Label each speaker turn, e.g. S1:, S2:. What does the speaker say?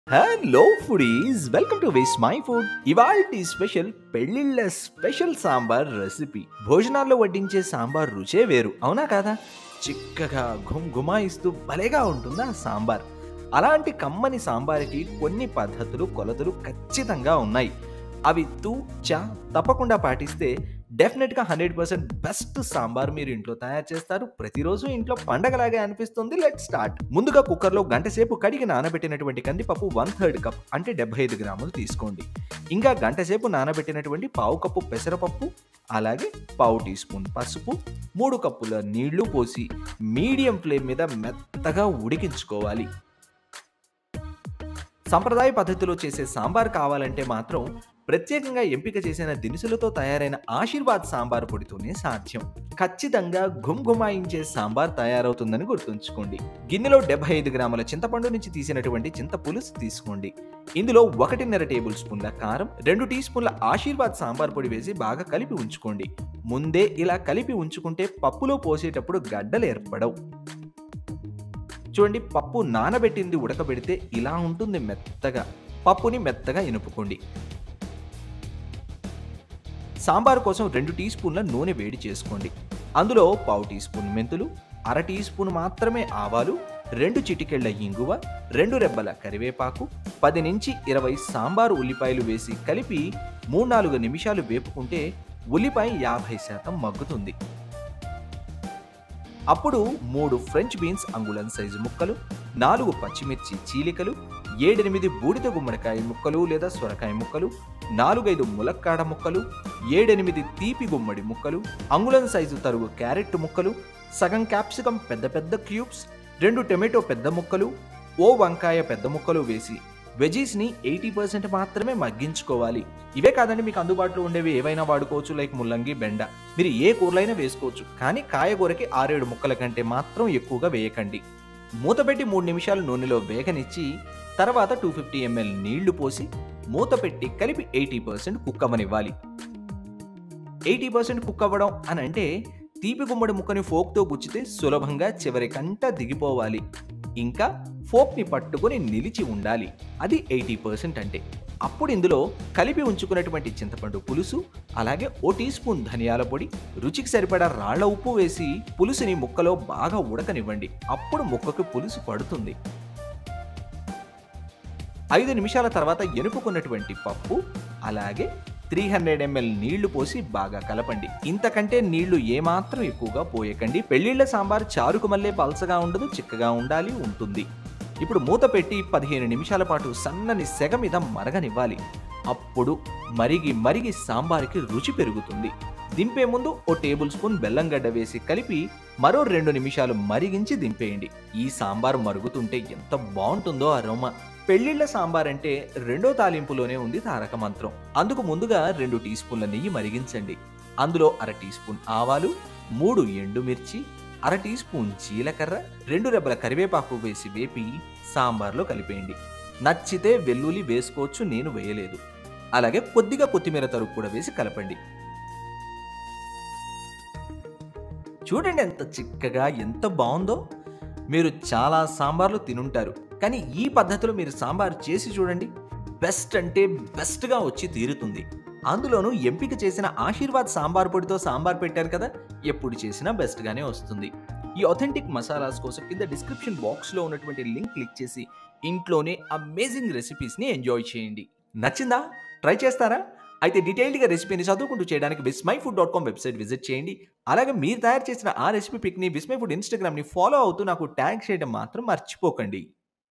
S1: hello foodies welcome to Vismai food ఇవాల్టి special పెళ్లిళ్ళ special sambar recipe భోజనాల్లో వడ్డించే సాంబార్ రుచే వేరు అవునా కాదా చిక్కగా ఘుమ్ గుమాయిస్తూ భలేగా ఉంటుందా సాంబార్ అలాంటి కమ్మని సాంబార్కి కొన్ని పద్ధతులు కొలతలు ఖచ్చితంగా ఉన్నాయి అవి తూ చా తప్పకుండా పాటిస్తే డెఫినెట్గా హండ్రెడ్ పర్సెంట్ బెస్ట్ సాంబార్ మీరు ఇంట్లో తయారు చేస్తారు ప్రతిరోజు ఇంట్లో పండగలాగే అనిపిస్తుంది లెట్ స్టార్ట్ ముందుగా కుక్కర్లో గంట సేపు కడిగి నానబెట్టినటువంటి కందిపప్పు వన్ థర్డ్ కప్ అంటే డెబ్బై ఐదు గ్రాములు తీసుకోండి ఇంకా గంట సేపు నానబెట్టినటువంటి పావు కప్పు పెసరపప్పు అలాగే పావు టీ స్పూన్ పసుపు మూడు కప్పుల నీళ్లు పోసి మీడియం ఫ్లేమ్ మీద మెత్తగా ఉడికించుకోవాలి సంప్రదాయ పద్ధతిలో చేసే సాంబార్ కావాలంటే మాత్రం ప్రత్యేకంగా ఎంపిక చేసిన దినుసులతో తయారైన ఆశీర్వాద్ సాంబార్ పొడితోనే సాధ్యం ఖచ్చితంగా గుమ్గుమాయించే సాంబార్ తయారవుతుందని గుర్తుంచుకోండి గిన్నెలో డెబ్బై ఐదు గ్రాముల చింతపండు నుంచి తీసినటువంటి చింత పులుసు తీసుకోండి ఇందులో ఒకటిన్నర టేబుల్ స్పూన్ల కారం రెండు టీ స్పూన్ల ఆశీర్వాద్ సాంబార్ పొడి వేసి బాగా కలిపి ఉంచుకోండి ముందే ఇలా కలిపి ఉంచుకుంటే పప్పులో పోసేటప్పుడు గడ్డలు ఏర్పడవు చూడండి పప్పు నానబెట్టింది ఉడకబెడితే ఇలా ఉంటుంది మెత్తగా పప్పుని మెత్తగా ఇనుపుకోండి సాంబార్ కోసం రెండు టీ స్పూన్ల నూనె వేడి చేసుకోండి అందులో పావు టీ స్పూన్ మెంతులు అర టీ స్పూన్ మాత్రమే ఆవాలు రెండు చిటికెళ్ల ఇంగువ రెండు రెబ్బల కరివేపాకు పది నుంచి ఇరవై సాంబారు ఉల్లిపాయలు వేసి కలిపి మూడు నాలుగు నిమిషాలు వేపుకుంటే ఉల్లిపాయ యాభై శాతం మగ్గుతుంది అప్పుడు మూడు ఫ్రెంచ్ బీన్స్ అంగుళం సైజు ముక్కలు నాలుగు పచ్చిమిర్చి చీలికలు ఏడెనిమిది బూడిద గుమ్మడికాయ ముక్కలు లేదా సొరకాయ ముక్కలు నాలుగైదు ములక్కాడ ముక్కలు ఏడెనిమిది తీపి గుమ్మడి ముక్కలు అంగుళం సైజు తరుగు క్యారెట్ ముక్కలు సగం క్యాప్సికం పెద్ద పెద్ద క్యూబ్స్ రెండు టొమాటో పెద్ద ముక్కలు ఓ వంకాయ పెద్ద ముక్కలు వేసి వెజీస్ని ఎయిటీ పర్సెంట్ మాత్రమే మగ్గించుకోవాలి ఇవే కాదండి మీకు అందుబాటులో ఉండేవి ఏవైనా వాడుకోవచ్చు లైక్ ముల్లంగి బెండ మీరు ఏ కూరలైనా వేసుకోవచ్చు కానీ కాయగూరకి ఆరేడు ముక్కల కంటే మాత్రం ఎక్కువగా వేయకండి మూతపెట్టి మూడు నిమిషాలు నూనెలో వేగనిచ్చి తర్వాత టూ ఫిఫ్టీ ఎంఎల్ నీళ్లు పోసి మూత పెట్టి కలిపి ఎయిటీ పర్సెంట్ కుక్ అవ్వనివ్వాలి ఎయిటీ పర్సెంట్ కుక్ అవ్వడం అని అంటే తీపి గుమ్మడి ముక్కని ఫోక్తో గుచ్చితే సులభంగా చివరికంట దిగిపోవాలి ఇంకా ఫోక్ని పట్టుకొని నిలిచి ఉండాలి అది ఎయిటీ పర్సెంట్ అంటే అప్పుడు ఇందులో కలిపి ఉంచుకున్నటువంటి చింతపండు పులుసు అలాగే ఓ టీ స్పూన్ ధనియాల పొడి రుచికి సరిపడా రాళ్ల ఉప్పు వేసి పులుసుని ముక్కలో బాగా ఉడకనివ్వండి అప్పుడు ముక్కకు పులుసు పడుతుంది ఐదు నిమిషాల తర్వాత ఎనుపుకున్నటువంటి పప్పు అలాగే త్రీ హండ్రెడ్ ఎంఎల్ నీళ్లు పోసి బాగా కలపండి ఇంతకంటే నీళ్లు ఏమాత్రం ఎక్కువగా పోయకండి పెళ్లిళ్ల సాంబార్ చారుకు మల్లే పల్చగా ఉండదు చిక్కగా ఉండాలి ఉంటుంది ఇప్పుడు మూత పెట్టి పదిహేను నిమిషాల పాటు సన్నని సెగ మీద మరగనివ్వాలి అప్పుడు మరిగి మరిగి సాంబార్కి రుచి పెరుగుతుంది దింపే ముందు ఓ టేబుల్ స్పూన్ బెల్లం గడ్డ వేసి కలిపి మరో రెండు నిమిషాలు మరిగించి దింపేయండి ఈ సాంబార్ మరుగుతుంటే ఎంత బాగుంటుందో అరోమా పెళ్లిళ్ల సాంబార్ అంటే రెండో తాలింపులోనే ఉంది తారక మంత్రం అందుకు ముందుగా రెండు టీ స్పూన్ల నెయ్యి మరిగించండి అందులో అర టీ స్పూన్ ఆవాలు మూడు ఎండుమిర్చి అర టీ స్పూన్ జీలకర్ర రెండు రెబ్బల కరివేపాకు వేసి వేపి సాంబార్లో కలిపేయండి నచ్చితే వెల్లుల్లి వేసుకోవచ్చు నేను వేయలేదు అలాగే కొద్దిగా కొత్తిమీర తరుగు కూడా వేసి కలపండి చూడండి ఎంత చిక్కగా ఎంత బాగుందో మీరు చాలా సాంబార్లు తినుంటారు కానీ ఈ పద్ధతిలో మీరు సాంబార్ చేసి చూడండి బెస్ట్ అంటే బెస్ట్గా వచ్చి తీరుతుంది అందులోనూ ఎంపిక చేసిన ఆశీర్వాద్ సాంబార్ పొడితో సాంబార్ పెట్టారు కదా ఎప్పుడు చేసినా బెస్ట్గానే వస్తుంది ఈ ఒథెంటిక్ మసాలాస్ కోసం కింద డిస్క్రిప్షన్ బాక్స్లో ఉన్నటువంటి లింక్ క్లిక్ చేసి ఇంట్లోనే అమేజింగ్ రెసిపీస్ని ఎంజాయ్ చేయండి నచ్చిందా ట్రై చేస్తారా అయితే డీటెయిల్డ్గా రెసిపీని చదువుకుంటూ చేయడానికి Vismai food dot com website visit చేయండి అలాగే మీరు తయారు చేసిన ఆ రెసిపీ పిక్ని విస్మై ఫుడ్ ఇన్స్టాగ్రామ్ని ఫాలో అవుతూ నాకు ట్యాగ్ చేయడం మాత్రం మర్చిపోకండి